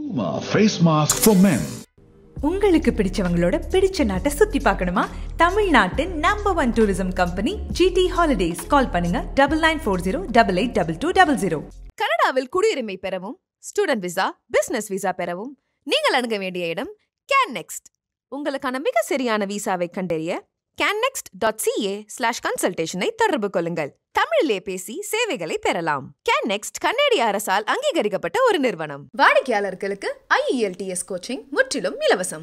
Puma face mask for men. உங்களுக்கு பிடிச்சவங்களோட பிடிச்ச நாட்டை சுத்தி பார்க்கணுமா தமிழ்நாட்டின் number one tourism company GT holidays call பண்ணுங்க double nine four zero double eight double two double zero கனடாவில் குடியுரிமை பெறவும் ஸ்டூடெண்ட் விசா பிசினஸ் விசா பெறவும் நீங்கள் அணுக வேண்டிய இடம் கேன் நெக்ஸ்ட் உங்களுக்கான மிக சரியான விசாவை கண்டறிய கேன்னெக்ஸ்ட் டாட் சிஏ ஸ்லாஷ் கன்சல்டேஷனை தொடர்பு கொள்ளுங்கள் தமிழிலே பேசி சேவைகளை பெறலாம் கேன் நெக்ஸ்ட் கன்னடிய அரசால் அங்கீகரிக்கப்பட்ட ஒரு நிறுவனம் வாடிக்கையாளர்களுக்கு ஐஇஎல்டிஎஸ் கோச்சிங் முற்றிலும் இலவசம்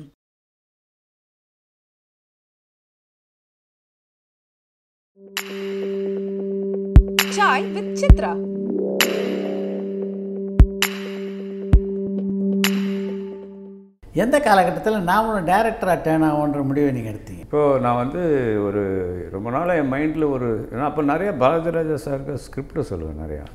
சாய் வித் சித்ரா எந்த காலகட்டத்தில் நாமளும் டைரக்டராக டேர்ன் ஆகுன்ற முடிவை நீங்கள் எடுத்தீங்க இப்போது நான் வந்து ஒரு ரொம்ப நாளாக என் மைண்டில் ஒரு நான் அப்போ நிறைய பாரதிராஜா சாருக்கு ஸ்கிரிப்டை சொல்லுவேன் நிறையா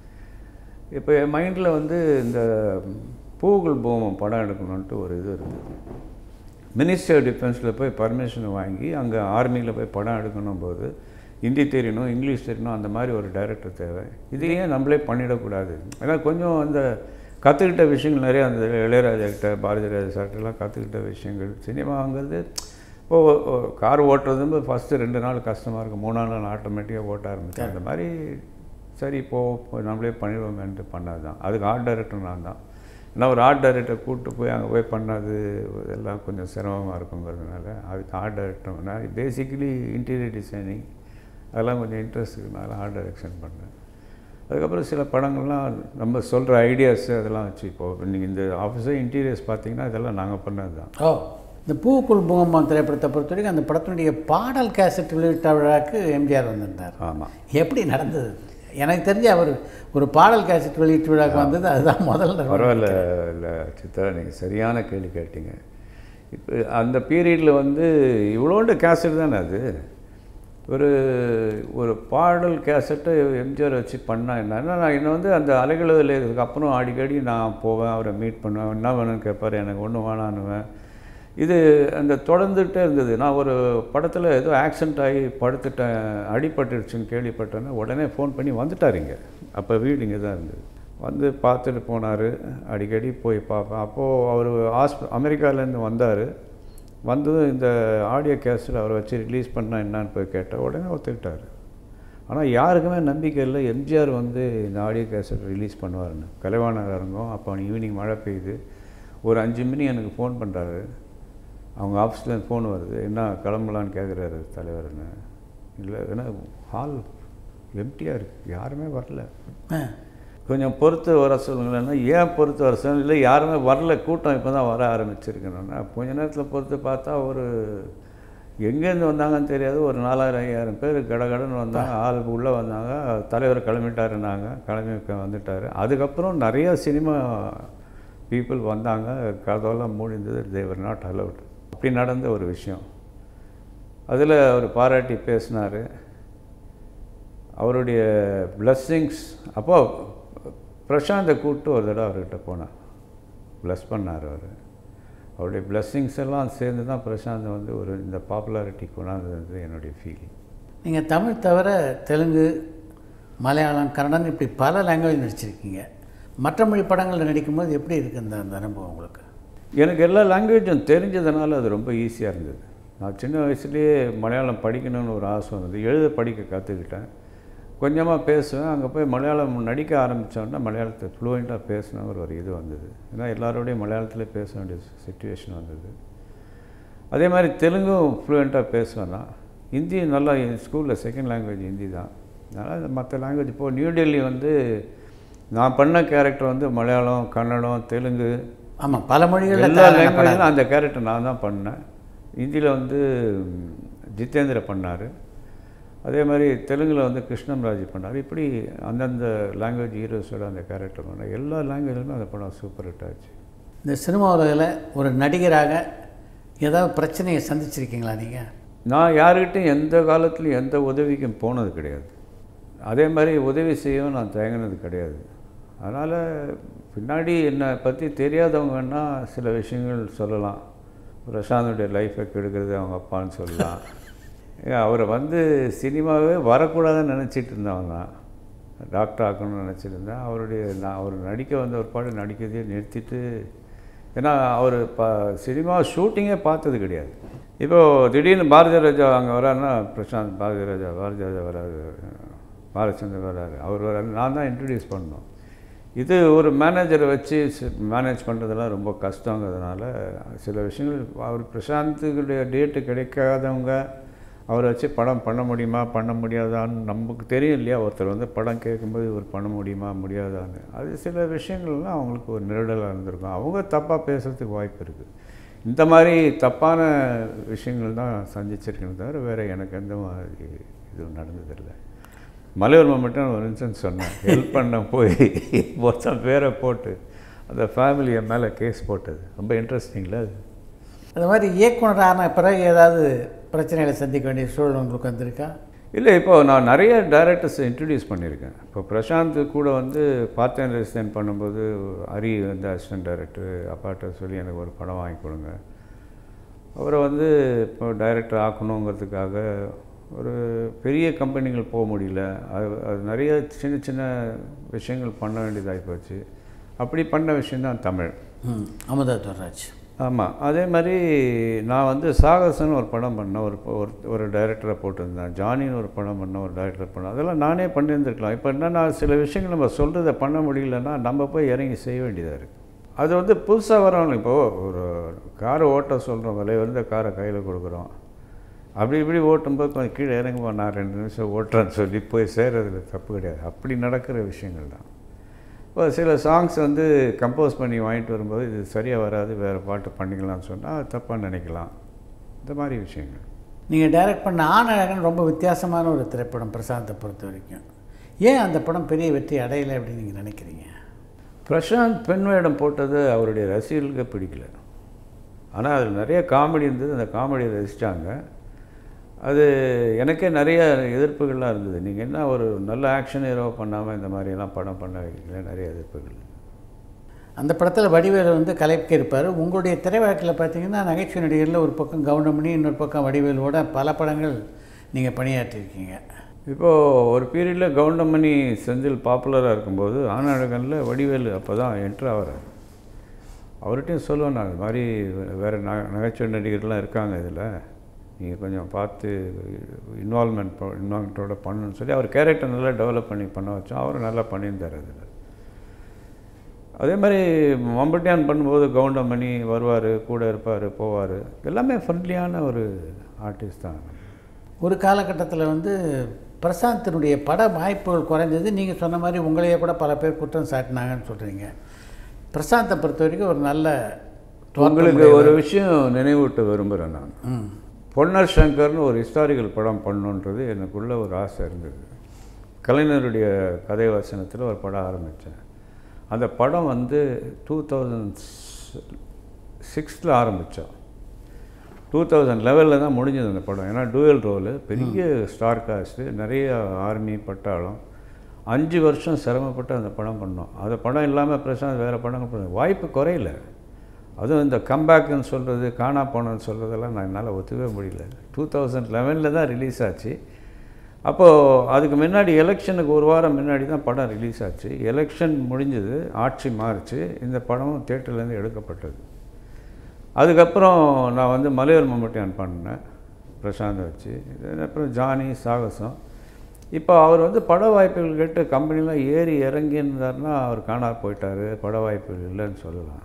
இப்போ என் மைண்டில் வந்து இந்த பூகுல் பூமம் படம் எடுக்கணுன்ட்டு ஒரு இது இருந்தது மினிஸ்ட்ரி ஆஃப் டிஃபென்ஸில் போய் பர்மிஷன் வாங்கி அங்கே ஆர்மியில் போய் படம் எடுக்கணும் போது ஹிந்தி தெரியணும் இங்கிலீஷ் தெரியணும் அந்த மாதிரி ஒரு டைரக்டர் தேவை இதையே நம்மளே பண்ணிடக்கூடாது ஏன்னா கொஞ்சம் அந்த கற்றுக்கிட்ட விஷயங்கள் நிறைய அந்த இளையராஜா கிட்ட பாரதி ராஜா சார்ட்டெல்லாம் கற்றுக்கிட்ட விஷயங்கள் சினிமாங்கிறது இப்போது கார் ஓட்டுறதும் ஃபஸ்ட்டு ரெண்டு நாள் கஷ்டமாக இருக்கும் மூணாம் நாள் ஆட்டோமேட்டிக்காக ஓட்ட ஆரம்பிச்சேன் அந்த மாதிரி சரி இப்போது நம்மளே பண்ணிடுவோமேன்ட்டு பண்ணது தான் அதுக்கு ஆர்ட் டைரக்டர் நான் தான் ஏன்னா ஒரு ஆர்ட் டைரக்டர் கூப்பிட்டு போய் அங்கே போய் பண்ணது இதெல்லாம் கொஞ்சம் சிரமமாக இருக்குங்கிறதுனால அதுக்கு ஆர்ட் டைரக்டர் நான் பேசிக்கலி இன்டீரியர் டிசைனிங் அதெல்லாம் கொஞ்சம் இன்ட்ரெஸ்ட் இருக்கனால ஆர்ட் டைரக்ஷன் பண்ணேன் அதுக்கப்புறம் சில படங்கள்லாம் நம்ம சொல்கிற ஐடியாஸ் அதெல்லாம் வச்சு இப்போது நீங்கள் இந்த ஆஃபீஸே இன்டீரியர்ஸ் பார்த்தீங்கன்னா இதெல்லாம் நாங்கள் பண்ணது தான் ஓ இந்த பூக்குள் பூங்கம்மா திரைப்படத்தை பொறுத்த வரைக்கும் அந்த படத்தினுடைய பாடல் கேசட் வெளியிட்ட விழாக்கு எம்ஜிஆர் வந்திருந்தார் ஆமாம் எப்படி நடந்தது எனக்கு தெரிஞ்சு அவர் ஒரு பாடல் கேசட் வெளியீட்டு விழாக்கு வந்தது அதுதான் முதல்ல பரவாயில்ல இல்லை சித்ரா நீங்கள் சரியான கேள்வி கேட்டீங்க இப்போ அந்த பீரியடில் வந்து இவ்வளோண்டு கேசட் தானே அது ஒரு ஒரு பாடல் கேசட்டை எம்ஜிஆர் வச்சு பண்ணா என்னன்னா நான் என்னை வந்து அந்த அலைகளில் இதுக்கப்புறம் அடிக்கடி நான் போவேன் அவரை மீட் பண்ணுவேன் என்ன வேணும்னு கேட்பார் எனக்கு ஒன்று வேணான்னுவேன் இது அந்த தொடர்ந்துகிட்டே இருந்தது நான் ஒரு படத்தில் ஏதோ ஆக்சிடென்ட் ஆகி படுத்துட்டேன் அடிபட்டுருச்சுன்னு கேள்விப்பட்டேன்னா உடனே ஃபோன் பண்ணி வந்துட்டார் இங்கே அப்போ வீடு இங்கே தான் இருந்தது வந்து பார்த்துட்டு போனார் அடிக்கடி போய் பார்ப்பேன் அப்போது அவர் ஹாஸ்ப அமெரிக்காவிலேருந்து வந்தார் வந்ததும் இந்த ஆடியோ கேஸில் அவரை வச்சு ரிலீஸ் பண்ணால் என்னான்னு போய் கேட்டால் உடனே ஒத்துக்கிட்டார் ஆனால் யாருக்குமே நம்பிக்கை இல்லை எம்ஜிஆர் வந்து இந்த ஆடியோ கேசட் ரிலீஸ் பண்ணுவார்னு கலைவாணர் அரங்கம் அப்போ ஈவினிங் மழை பெய்யுது ஒரு அஞ்சு மணி எனக்கு ஃபோன் பண்ணுறாரு அவங்க ஆஃபீஸில் ஃபோன் வருது என்ன கிளம்பலான்னு கேட்குறாரு தலைவர்னு இல்லை ஏன்னா ஹால் எம்டியாக இருக்குது யாருமே வரல ஆ. கொஞ்சம் பொறுத்து வர சொல்லுங்களேன்னா ஏன் பொறுத்து வர சொல்லுங்க இல்லை யாருமே வரல கூட்டம் இப்போ தான் வர ஆரம்பிச்சிருக்கணும்னா கொஞ்ச நேரத்தில் பொறுத்து பார்த்தா ஒரு எங்கேருந்து வந்தாங்கன்னு தெரியாது ஒரு நாலாயிரம் ஐயாயிரம் பேர் கடகடன்னு வந்தாங்க ஆள் உள்ளே வந்தாங்க தலைவர் கிளம்பிட்டாருன்னாங்க கிளம்பி வந்துட்டார் அதுக்கப்புறம் நிறைய சினிமா பீப்புள் வந்தாங்க கதவெல்லாம் மூடிந்தது தேவர் நாட் அலவுட் அப்படி நடந்த ஒரு விஷயம் அதில் அவர் பாராட்டி பேசினார் அவருடைய பிளஸ்ஸிங்ஸ் அப்போ பிரசாந்தை கூப்பிட்டு ஒரு தடவை அவர்கிட்ட போனேன் ப்ளஸ் பண்ணார் அவர் அவருடைய பிளஸ்ஸிங்ஸ் எல்லாம் சேர்ந்து தான் பிரசாந்த் வந்து ஒரு இந்த பாப்புலாரிட்டி கொண்டாந்தது என்னுடைய ஃபீலிங் நீங்கள் தமிழ் தவிர தெலுங்கு மலையாளம் கன்னடம் இப்படி பல லாங்குவேஜ் நடிச்சிருக்கீங்க மற்ற மொழி படங்களில் நடிக்கும்போது எப்படி இருக்குது இந்த அந்த அனுபவம் உங்களுக்கு எனக்கு எல்லா லாங்குவேஜும் தெரிஞ்சதுனால அது ரொம்ப ஈஸியாக இருந்தது நான் சின்ன வயசுலேயே மலையாளம் படிக்கணும்னு ஒரு ஆசை வந்தது எழுத படிக்க கற்றுக்கிட்டேன் கொஞ்சமாக பேசுவேன் அங்கே போய் மலையாளம் நடிக்க ஆரம்பித்தோன்னா மலையாளத்தை ஃப்ளூயண்ட்டாக பேசணுங்கிற ஒரு இது வந்தது ஏன்னா எல்லாரோடையும் மலையாளத்தில் பேச வேண்டிய சுச்சுவேஷன் வந்தது அதே மாதிரி தெலுங்கும் ஃப்ளூயண்ட்டாக பேசுவேன் நான் ஹிந்தி நல்லா ஸ்கூலில் செகண்ட் லாங்குவேஜ் ஹிந்தி தான் அதனால் மற்ற லாங்குவேஜ் இப்போது நியூ டெல்லி வந்து நான் பண்ண கேரக்டர் வந்து மலையாளம் கன்னடம் தெலுங்கு ஆமாம் பல மொழிகளில் எல்லா லாங்குவேஜிலும் அந்த கேரக்டர் நான் தான் பண்ணேன் ஹிந்தியில் வந்து ம், ஜிதேந்திர பண்ணார் அதே மாதிரி தெலுங்கில் வந்து கிருஷ்ணம்ராஜ் பண்ணார் இப்படி அந்தந்த லாங்குவேஜ் ஹீரோஸோட அந்த கேரக்டர் பண்ணார் எல்லா லாங்குவேஜ்லையும் அந்த படம் சூப்பர் ஹிட் ஆச்சு இந்த சினிமா உலகில் ஒரு நடிகராக ஏதாவது பிரச்சனையை சந்திச்சிருக்கீங்களா நீங்கள் நான் யாருக்கிட்டையும் எந்த காலத்துலையும் எந்த உதவிக்கும் போனது கிடையாது அதே மாதிரி உதவி செய்யவும் நான் தயங்கினது கிடையாது அதனால் பின்னாடி என்னை பற்றி தெரியாதவங்கன்னா சில விஷயங்கள் சொல்லலாம் பிரசாந்தனுடைய லைஃப்பை கெடுக்கிறது அவங்க அப்பான்னு சொல்லலாம் ஏன் அவரை வந்து சினிமாவே வரக்கூடாதுன்னு நினச்சிட்டு இருந்தவங்க தான் டாக்டர் ஆக்கணும்னு நினச்சிருந்தேன் அவருடைய நான் அவர் நடிக்க வந்த ஒரு பாடு நடிக்கிறதையே நிறுத்திட்டு ஏன்னா அவர் ப சினிமா ஷூட்டிங்கே பார்த்தது கிடையாது இப்போது திடீர்னு பாரதிய ராஜா அங்கே வராருன்னா பிரசாந்த் பாரதிய ராஜா பாரதிய ராஜா வராரு பாலச்சந்தர் வராரு அவர் வராரு நான் தான் இன்ட்ரடியூஸ் பண்ணோம் இது ஒரு மேனேஜரை வச்சு மேனேஜ் பண்ணுறதெல்லாம் ரொம்ப கஷ்டங்கிறதுனால சில விஷயங்கள் அவர் பிரசாந்துடைய டேட்டு கிடைக்காதவங்க அவரை வச்சு படம் பண்ண முடியுமா பண்ண முடியாதான்னு நமக்கு தெரியும் இல்லையா ஒருத்தர் வந்து படம் கேட்கும்போது இவர் பண்ண முடியுமா முடியாதான்னு அது சில விஷயங்கள்லாம் அவங்களுக்கு ஒரு நெருடலாக இருந்திருக்கும் அவங்க தப்பாக பேசுகிறதுக்கு வாய்ப்பு இருக்குது இந்த மாதிரி தப்பான விஷயங்கள் தான் சந்திச்சிருக்கேன் தவிர வேறு எனக்கு எந்த மாதிரி இதுவும் நடந்ததில்லை மலையூர் மட்டும் ஒரு இன்சிடென்ட் சொன்னேன் ஹெல்ப் பண்ண போய் ஒருத்தன் பேரை போட்டு அந்த ஃபேமிலியை மேலே கேஸ் போட்டது ரொம்ப இன்ட்ரெஸ்டிங்கில் அது அது மாதிரி இயக்குனர் ஆன பிறகு ஏதாவது பிரச்சனைகளை சந்திக்க வேண்டிய சூழல் உங்களுக்கு வந்திருக்கா இல்லை இப்போ நான் நிறைய டைரக்டர்ஸ் இன்ட்ரடியூஸ் பண்ணியிருக்கேன் இப்போ பிரசாந்த் கூட வந்து பார்த்தேன் ரெசிடென்ட் பண்ணும்போது ஹரி வந்து அசிஸ்டன்ட் டைரக்டர் அப்பாட்ட சொல்லி எனக்கு ஒரு படம் வாங்கி கொடுங்க அவரை வந்து இப்போ டைரக்டர் ஆக்கணுங்கிறதுக்காக ஒரு பெரிய கம்பெனிகள் போக முடியல அது அது நிறைய சின்ன சின்ன விஷயங்கள் பண்ண வேண்டியதாகி போச்சு அப்படி பண்ண விஷயந்தான் தமிழ் ம் அமுதா துவராஜ் ஆமாம் அதே மாதிரி நான் வந்து சாகசன்னு ஒரு படம் பண்ணேன் ஒரு ஒரு ஒரு டைரக்டரை போட்டிருந்தேன் ஜானின்னு ஒரு படம் பண்ண ஒரு டைரக்டர் பண்ணேன் அதெல்லாம் நானே பண்ணியிருந்துருக்கலாம் இப்போ என்னன்னா சில விஷயங்கள் நம்ம சொல்கிறத பண்ண முடியலன்னா நம்ம போய் இறங்கி செய்ய வேண்டியதாக இருக்குது அது வந்து புதுசாக வரவங்க இப்போது ஒரு காரை ஓட்ட சொல்கிறோம் விலை வந்து காரை கையில் கொடுக்குறோம் அப்படி இப்படி ஓட்டும்போது கொஞ்சம் கீழே இறங்குமா நான் ரெண்டு நிமிஷம் ஓட்டுறேன்னு சொல்லி போய் சேர்றதுல தப்பு கிடையாது அப்படி நடக்கிற விஷயங்கள் தான் இப்போ சில சாங்ஸ் வந்து கம்போஸ் பண்ணி வாங்கிட்டு வரும்போது இது சரியாக வராது வேறு பாட்டு பண்ணிக்கலாம்னு சொன்னால் அது தப்பாக நினைக்கலாம் இந்த மாதிரி விஷயங்கள் நீங்கள் டைரக்ட் பண்ண ஆனழகன் ரொம்ப வித்தியாசமான ஒரு திரைப்படம் பிரசாந்தை பொறுத்த வரைக்கும் ஏன் அந்த படம் பெரிய வெற்றி அடையலை அப்படின்னு நீங்கள் நினைக்கிறீங்க பிரசாந்த் பெண் வேடம் போட்டது அவருடைய ரசிகர்களுக்கு பிடிக்கல ஆனால் அதில் நிறைய காமெடி இருந்தது அந்த காமெடியை ரசித்தாங்க அது எனக்கே நிறைய எதிர்ப்புகள்லாம் இருந்தது நீங்கள் என்ன ஒரு நல்ல ஆக்ஷன் ஹீரோ பண்ணாமல் இந்த மாதிரியெல்லாம் படம் பண்ண வைக்கல நிறைய எதிர்ப்புகள் அந்த படத்தில் வடிவேலு வந்து கலைக்க இருப்பார் உங்களுடைய திரைவாக்கில் பார்த்தீங்கன்னா நகைச்சுவை நடிகரில் ஒரு பக்கம் கவுண்டமணி இன்னொரு பக்கம் வடிவேலுவோட பல படங்கள் நீங்கள் பணியாற்றிருக்கீங்க இப்போது ஒரு பீரியடில் கவுண்டமணி செந்தில் பாப்புலராக இருக்கும்போது ஆனழகனில் வடிவேலு அப்போ தான் என்ட்ரு ஆகிறார் அவர்கிட்டையும் சொல்லுவேன் நான் இது மாதிரி வேறு ந நகைச்சுவை நடிகர்லாம் இருக்காங்க இதில் நீங்கள் கொஞ்சம் பார்த்து இன்வால்மெண்ட் இன்வால்மெண்ட்டோட பண்ணணும்னு சொல்லி அவர் கேரக்டர் நல்லா டெவலப் பண்ணி பண்ண வச்சோம் அவரும் நல்லா பண்ணியிருந்தார் அதில் அதே மாதிரி மம்பட்டியான் பண்ணும்போது கவுண்டமணி வருவார் கூட இருப்பார் போவார் எல்லாமே ஃப்ரெண்ட்லியான ஒரு ஆர்டிஸ்ட் தான் ஒரு காலகட்டத்தில் வந்து பிரசாந்தினுடைய பட வாய்ப்புகள் குறைஞ்சது நீங்கள் சொன்ன மாதிரி உங்களையே கூட பல பேர் குற்றம் சாட்டினாங்கன்னு சொல்கிறீங்க பிரசாந்தை பொறுத்த வரைக்கும் ஒரு நல்ல தோற்றம் உங்களுக்கு உடையவர். ஒரு விஷயம் நினைவூட்ட விரும்புகிறேன் நான் ம் பொன்னர் சங்கர்னு ஒரு ஹிஸ்டாரிக்கல் படம் பண்ணணுன்றது எனக்குள்ள ஒரு ஆசை இருந்தது கலைஞருடைய கதை வசனத்தில் ஒரு படம் ஆரம்பித்தேன் அந்த படம் வந்து டூ தௌசண்ட் சிக்ஸில் ஆரம்பித்தோம் டூ தௌசண்ட் லெவலில் தான் முடிஞ்சது அந்த படம் ஏன்னா டூயல் ரோலு பெரிய ஸ்டார் காஸ்ட்டு நிறைய ஆர்மி பட்டாளம் அஞ்சு வருஷம் சிரமப்பட்டு அந்த படம் பண்ணோம் அந்த படம் இல்லாமல் பிரசாந்த் வேறு படங்கள் பண்ண வாய்ப்பு குறையல அதுவும் இந்த கம்பேக்குன்னு சொல்கிறது காணா போனன்னு சொல்கிறதெல்லாம் நான் என்னால் ஒத்துக்கவே முடியல டூ தௌசண்ட் லெவனில் தான் ரிலீஸ் ஆச்சு அப்போது அதுக்கு முன்னாடி எலெக்ஷனுக்கு ஒரு வாரம் முன்னாடி தான் படம் ரிலீஸ் ஆச்சு எலெக்ஷன் முடிஞ்சது ஆட்சி மாறுச்சு இந்த படமும் தேட்டர்லேருந்து எடுக்கப்பட்டது அதுக்கப்புறம் நான் வந்து மலையாள மம்மட்டியான் பண்ணேன் பிரசாந்த் வச்சு இது அப்புறம் ஜானி சாகசம் இப்போ அவர் வந்து பட வாய்ப்புகள் கேட்டு கம்பெனிலாம் ஏறி இறங்கியிருந்தாருன்னா அவர் காணார் போயிட்டார் பட வாய்ப்புகள் இல்லைன்னு சொல்லலாம்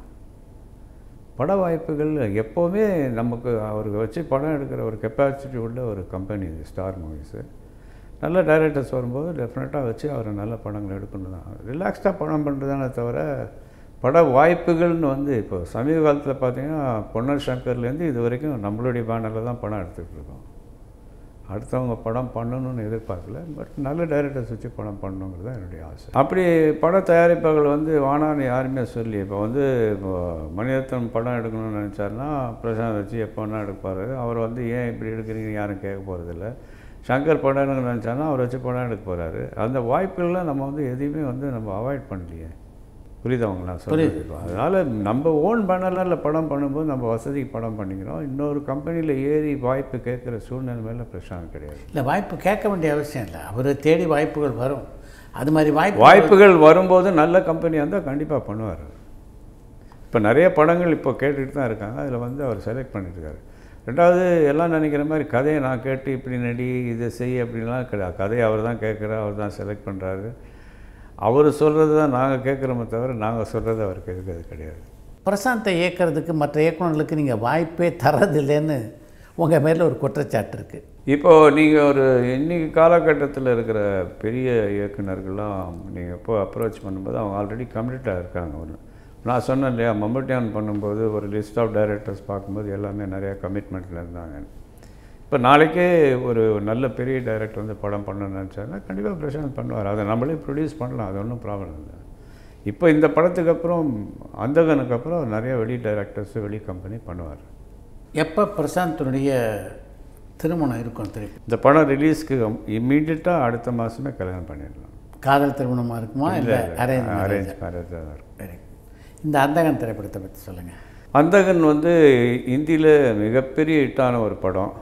பட வாய்ப்புகள் எப்போவுமே நமக்கு அவருக்கு வச்சு படம் எடுக்கிற ஒரு கெப்பாசிட்டி உள்ள ஒரு கம்பெனி இது ஸ்டார் மூவிஸு நல்ல டைரக்டர்ஸ் வரும்போது டெஃபினட்டாக வச்சு அவர் நல்ல படங்கள் எடுக்கணும் தான் ரிலாக்ஸ்டாக படம் பண்ணுறதானே தவிர பட வாய்ப்புகள்னு வந்து இப்போ சமீப காலத்தில் பார்த்தீங்கன்னா பொன்னர் சங்கர்லேருந்து இது வரைக்கும் நம்மளுடைய பேனரில் தான் படம் எடுத்துகிட்டு இருக்கோம் அடுத்தவங்க படம் பண்ணணும்னு எதிர்பார்க்கல பட் நல்ல டைரக்டர்ஸ் வச்சு படம் பண்ணணுங்கிறது தான் என்னுடைய ஆசை அப்படி பட தயாரிப்பாளர்கள் வந்து வானான்னு யாருமே சொல்லி இப்போ வந்து இப்போ மணிரத்னம் படம் எடுக்கணும்னு நினச்சாருன்னா பிரசாந்த் வச்சு எப்போ வேணால் எடுப்பார் அவர் வந்து ஏன் இப்படி எடுக்கிறீங்கன்னு யாரும் கேட்க போகிறதில்ல சங்கர் படம் எடுக்கணும்னு நினச்சாருன்னா அவர் வச்சு படம் எடுக்க போகிறாரு அந்த வாய்ப்புகள்லாம் நம்ம வந்து எதையுமே வந்து நம்ம அவாய்ட் பண்ணலையே புரியுதா உங்களுக்கு நான் சொல்றது இப்போ அதனால் நம்ம ஓன் பேனரில் படம் பண்ணும்போது நம்ம வசதிக்கு படம் பண்ணிக்கிறோம் இன்னொரு கம்பெனியில் ஏறி வாய்ப்பு கேட்குற சூழ்நிலை மேலே பிரச்சனை கிடையாது இல்லை வாய்ப்பு கேட்க வேண்டிய அவசியம் இல்லை அவர் தேடி வாய்ப்புகள் வரும் அது மாதிரி வாய்ப்பு வாய்ப்புகள் வரும்போது நல்ல கம்பெனியாக இருந்தால் கண்டிப்பாக பண்ணுவார் இப்போ நிறைய படங்கள் இப்போ கேட்டுட்டு தான் இருக்காங்க அதில் வந்து அவர் செலக்ட் பண்ணியிருக்காரு ரெண்டாவது எல்லாம் நினைக்கிற மாதிரி கதையை நான் கேட்டு இப்படி நடி இதை செய் அப்படின்லாம் கிடையாது கதையை அவர் தான் கேட்குறாரு அவர் தான் செலக்ட் பண்ணுறாரு அவர் சொல்கிறது தான் நாங்கள் கேட்குறோமே தவிர நாங்கள் சொல்கிறது அவர் கேட்கறது கிடையாது பிரசாந்தை இயக்கிறதுக்கு மற்ற இயக்குநர்களுக்கு நீங்கள் வாய்ப்பே தரதில்லைன்னு உங்கள் மேலே ஒரு குற்றச்சாட்டு இருக்குது இப்போது நீங்கள் ஒரு இன்னைக்கு காலகட்டத்தில் இருக்கிற பெரிய இயக்குனர்கள்லாம் நீங்கள் எப்போ அப்ரோச் பண்ணும்போது அவங்க ஆல்ரெடி கம்ப்ளீட்டாக இருக்காங்க ஒன்று நான் சொன்னேன் இல்லையா மம்பட்டியான் பண்ணும்போது ஒரு லிஸ்ட் ஆஃப் டைரக்டர்ஸ் பார்க்கும்போது எல்லாமே நிறையா கமிட்மெண்ட்டில் இருந்தாங்க இப்போ நாளைக்கே ஒரு நல்ல பெரிய டைரக்டர் வந்து படம் பண்ணணும்னு நினச்சாருன்னா கண்டிப்பாக பிரசாந்த் பண்ணுவார் அதை நம்மளே ப்ரொடியூஸ் பண்ணலாம் அது ஒன்றும் ப்ராப்ளம் இல்லை இப்போ இந்த படத்துக்கு அப்புறம் அந்தகனுக்கு அப்புறம் நிறைய வெளி டைரக்டர்ஸ் வெளி கம்பெனி பண்ணுவார் எப்போ பிரசாந்தினுடைய திருமணம் இருக்கும் திருப்பி இந்த படம் ரிலீஸ்க்கு இம்மீடியட்டாக அடுத்த மாதமே கல்யாணம் பண்ணிடலாம் காதல் திருமணமாக இருக்குமா இல்லை அரேஞ்ச் அரேஞ்ச் மேரேஜ் தான் இருக்கும் வெரி இந்த அந்தகன் திரைப்படத்தை பற்றி சொல்லுங்கள் அந்தகன் வந்து இந்தியில் மிகப்பெரிய ஹிட்டான ஒரு படம்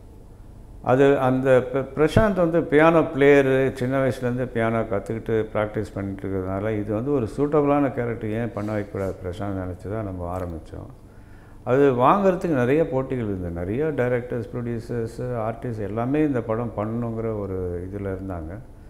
அது அந்த பிர- பிரசாந்த் வந்து பியானோ பிளேயரு சின்ன வயசுலேருந்து பியானோ கற்றுக்கிட்டு ப்ராக்டிஸ் பண்ணிட்டு இருக்கிறதுனால இது வந்து ஒரு சூட்டபுளான கேரக்டர் ஏன் பண்ண வைக்கக்கூடாது பிரசாந்த் நினச்சி தான் நம்ம ஆரம்பித்தோம் அது வாங்குறதுக்கு நிறைய போட்டிகள் இருந்தது நிறைய டைரக்டர்ஸ் ப்ரொடியூசர்ஸ் ஆர்டிஸ்ட் எல்லாமே இந்த படம் பண்ணணுங்கிற ஒரு இதில் இருந்தாங்க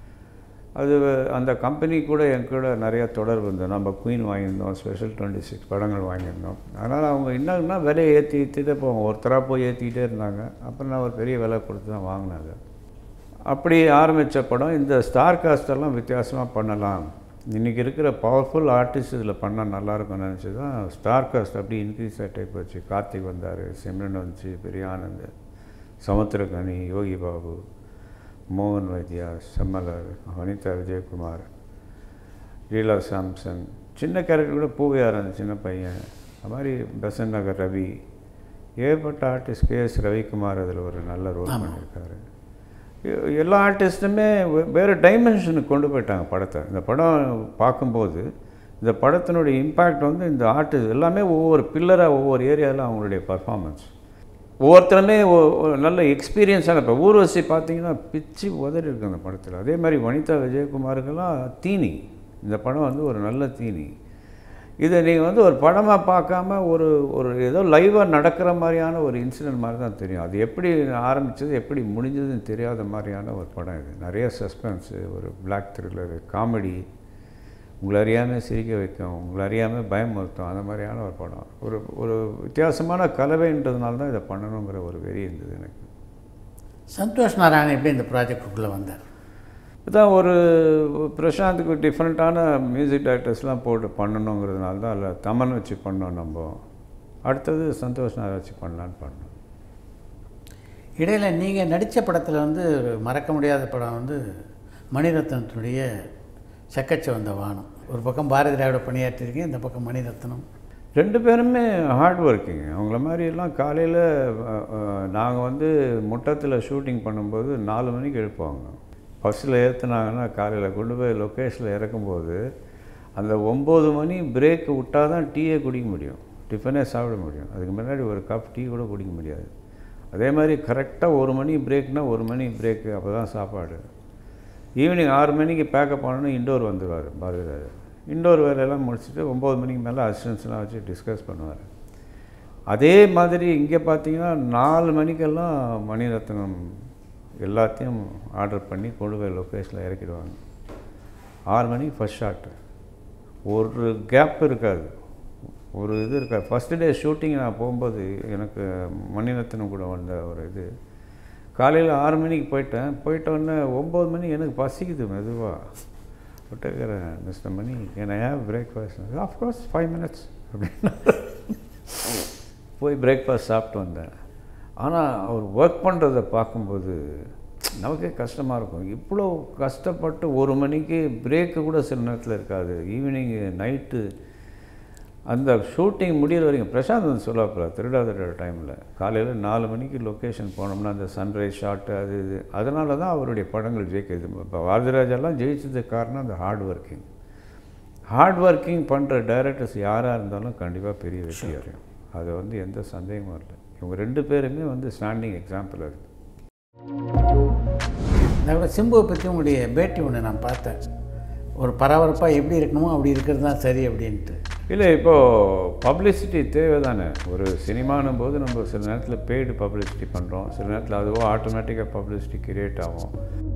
அது அந்த கம்பெனி கூட என் கூட நிறைய தொடர்பு இருந்தது நம்ம குயின் வாங்கியிருந்தோம் ஸ்பெஷல் டுவெண்ட்டி சிக்ஸ் படங்கள் வாங்கியிருந்தோம் அதனால் அவங்க என்னன்னா விலையை ஏற்றி ஏற்றிட்டே போவாங்க ஒருத்தராக போய் ஏற்றிக்கிட்டே இருந்தாங்க அப்புறம் நான் ஒரு பெரிய விலை கொடுத்து தான் வாங்கினாங்க அப்படி ஆரம்பித்த படம் இந்த ஸ்டார் காஸ்டெல்லாம் வித்தியாசமாக பண்ணலாம் இன்றைக்கி இருக்கிற பவர்ஃபுல் ஆர்டிஸ்ட் இதில் பண்ணால் நல்லாயிருக்கும்னு நினச்சி தான் ஸ்டார் காஸ்ட் அப்படி இன்க்ரீஸ் டைப் வச்சு கார்த்திக் வந்தார் சிம்ரன் வந்துச்சு பெரிய ஆனந்த் சமுத்திரகனி யோகி பாபு மோகன் வைத்தியா செம்மலர் வனிதா விஜயகுமார் லீலா சாம்சன் சின்ன கேரக்டர் கூட பூவையார் அந்த சின்ன பையன் அது மாதிரி பெசன் நகர் ரவி ஏற்பட்ட ஆர்டிஸ்ட் கே எஸ் ரவிக்குமார் அதில் ஒரு நல்ல ரோல் பண்ணியிருக்காரு எ- எல்லா ஆர்டிஸ்ட்டுமே வே- வேறு டைமென்ஷனுக்கு கொண்டு போயிட்டாங்க படத்தை இந்த படம் பார்க்கும்போது இந்த படத்தினுடைய இம்பேக்ட் வந்து இந்த ஆர்டிஸ்ட் எல்லாமே ஒவ்வொரு பில்லராக ஒவ்வொரு ஏரியாவில் அவங்களுடைய பர்ஃபார்மன்ஸ் ஒவ்வொருத்தருமே ஒ- ஒரு நல்ல எக்ஸ்பீரியன்ஸான இப்போ ஊர்வசி பார்த்தீங்கன்னா பிச்சு உதறி இருக்கு அந்த படத்தில் அதே மாதிரி வனிதா விஜயகுமாருக்கெல்லாம் தீனி இந்த படம் வந்து ஒரு நல்ல தீனி இதை நீங்கள் வந்து ஒரு படமாக பார்க்காம ஒரு ஒரு ஏதோ லைவாக நடக்கிற மாதிரியான ஒரு இன்சிடென்ட் மாதிரி தான் தெரியும் அது எப்படி ஆரம்பித்தது எப்படி முடிஞ்சதுன்னு தெரியாத மாதிரியான ஒரு படம் இது நிறைய சஸ்பென்ஸு ஒரு பிளாக் த்ரில்லரு காமெடி உங்களை அறியாமல் சிரிக்க வைக்கும் உங்களை அறியாமல் பயமுறுத்தும் அந்த மாதிரியான ஒரு படம் ஒரு ஒரு வித்தியாசமான கலவைன்றதுனால தான் இதை பண்ணணுங்கிற ஒரு வெறி இருந்தது எனக்கு சந்தோஷ் நாராயணன் எப்படி இந்த ப்ராஜெக்டுக்குள்ளே வந்தார் இதான் ஒரு பிரசாந்துக்கு டிஃப்ரெண்ட்டான மியூசிக் டைரக்டர்ஸ்லாம் போட்டு பண்ணணுங்கிறதுனால தான் அதில் தமன் வச்சு பண்ணோம் நம்ம அடுத்தது சந்தோஷ் நாரை வச்சு பண்ணலான்னு பண்ணோம் இடையில நீங்கள் நடித்த படத்தில் வந்து ஒரு மறக்க முடியாத படம் வந்து மணிரத்னத்தினுடைய செக்கச்சவந்த வானம் ஒரு பக்கம் பாரதி ராயோட பணியாற்றிருக்கீங்க இந்த பக்கம் மணிரத்னம் ரெண்டு பேருமே ஹார்ட் ஒர்க்கிங் அவங்கள மாதிரி எல்லாம் காலையில் நாங்கள் வந்து முட்டத்தில் ஷூட்டிங் பண்ணும்போது நாலு மணிக்கு எழுப்புவாங்க பஸ்ஸில் ஏற்றுனாங்கன்னா காலையில் கொண்டு போய் லொக்கேஷனில் இறக்கும்போது அந்த ஒம்பது மணி பிரேக் விட்டால் தான் டீயே குடிக்க முடியும் டிஃபனே சாப்பிட முடியும் அதுக்கு முன்னாடி ஒரு கப் டீ கூட குடிக்க முடியாது அதே மாதிரி கரெக்டாக ஒரு மணி பிரேக்னால் ஒரு மணி பிரேக்கு அப்போ தான் சாப்பாடு ஈவினிங் ஆறு மணிக்கு பேக்கப் பண்ணணும் இண்டோர் வந்துடுவார் பாரதிராஜா இண்டோர் வேலையெல்லாம் முடிச்சுட்டு ஒம்பது மணிக்கு மேலே அசிஸ்டன்ஸ்லாம் வச்சு டிஸ்கஸ் பண்ணுவார் அதே மாதிரி இங்கே பார்த்தீங்கன்னா நாலு மணிக்கெல்லாம் மணிரத்னம் எல்லாத்தையும் ஆர்டர் பண்ணி கொண்டு போய் லொக்கேஷனில் இறக்கிடுவாங்க ஆறு மணிக்கு ஃபஸ்ட் ஷாட்டு ஒரு கேப் இருக்காது ஒரு இது இருக்காது ஃபஸ்ட்டு டே ஷூட்டிங் நான் போகும்போது எனக்கு மணிரத்னம் கூட வந்த ஒரு இது காலையில் ஆறு மணிக்கு போயிட்டேன் போயிட்டோன்னே ஒம்பது மணி எனக்கு பசிக்குது மெதுவாக விட்டுக்கிறேன் மிஸ்டர் மணி என்ன ஏன் பிரேக்ஃபாஸ்ட் ஆஃப்கோர்ஸ் ஃபைவ் மினிட்ஸ் அப்படின்னு போய் பிரேக்ஃபாஸ்ட் சாப்பிட்டு வந்தேன் ஆனால் அவர் ஒர்க் பண்ணுறதை பார்க்கும்போது நமக்கே கஷ்டமாக இருக்கும் இவ்வளோ கஷ்டப்பட்டு ஒரு மணிக்கு பிரேக்கு கூட சில நேரத்தில் இருக்காது ஈவினிங்கு நைட்டு அந்த ஷூட்டிங் முடியிற வரைக்கும் பிரசாந்த் வந்து சொல்லாப்புல திருடாத டைமில் காலையில் நாலு மணிக்கு லொக்கேஷன் போனோம்னா அந்த சன்ரைஸ் ஷாட்டு அது இது அதனால தான் அவருடைய படங்கள் ஜெயிக்குது இப்போ வாரதிராஜெல்லாம் ஜெயிச்சதுக்கு காரணம் அந்த ஹார்ட் ஒர்க்கிங் ஹார்ட் ஒர்க்கிங் பண்ணுற டைரக்டர்ஸ் யாராக இருந்தாலும் கண்டிப்பாக பெரிய வெற்றி அடையும் அது வந்து எந்த சந்தேகமும் இல்லை இவங்க ரெண்டு பேருமே வந்து ஸ்டாண்டிங் எக்ஸாம்பிள் அது நான் கூட சிம்புவை பற்றி உங்களுடைய பேட்டி ஒன்று நான் பார்த்தேன் ஒரு பரபரப்பாக எப்படி இருக்கணுமோ அப்படி இருக்கிறது தான் சரி அப்படின்ட்டு இல்லை இப்போது பப்ளிசிட்டி தேவை தானே ஒரு சினிமானும் போது நம்ம சில நேரத்தில் பெய்டு பப்ளிசிட்டி பண்ணுறோம் சில நேரத்தில் அதுவோ ஆட்டோமேட்டிக்காக பப்ளிசிட்டி கிரியேட் ஆகும்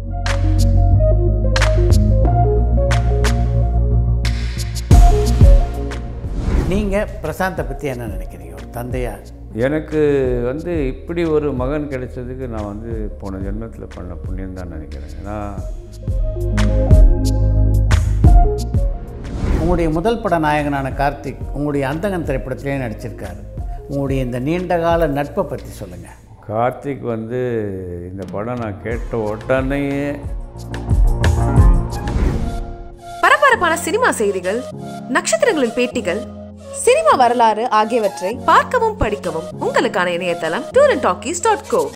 நீங்கள் பிரசாந்தை பற்றி என்ன நினைக்கிறீங்க ஒரு தந்தையா எனக்கு வந்து இப்படி ஒரு மகன் கிடைச்சதுக்கு நான் வந்து போன ஜென்மத்தில் பண்ண புண்ணியம் தான் நினைக்கிறேன் ஏன்னா உங்களுடைய முதல் பட நாயகனான கார்த்திக் உங்களுடைய அந்தகன் திரைப்படத்திலே நடிச்சிருக்காரு உங்களுடைய இந்த நீண்டகால நட்பை பற்றி சொல்லுங்கள் கார்த்திக் வந்து இந்த படம் நான் கேட்ட உடனேயே பரபரப்பான சினிமா செய்திகள் நட்சத்திரங்களின் பேட்டிகள் சினிமா வரலாறு ஆகியவற்றை பார்க்கவும் படிக்கவும் உங்களுக்கான இணையதளம் tour and talkies dot go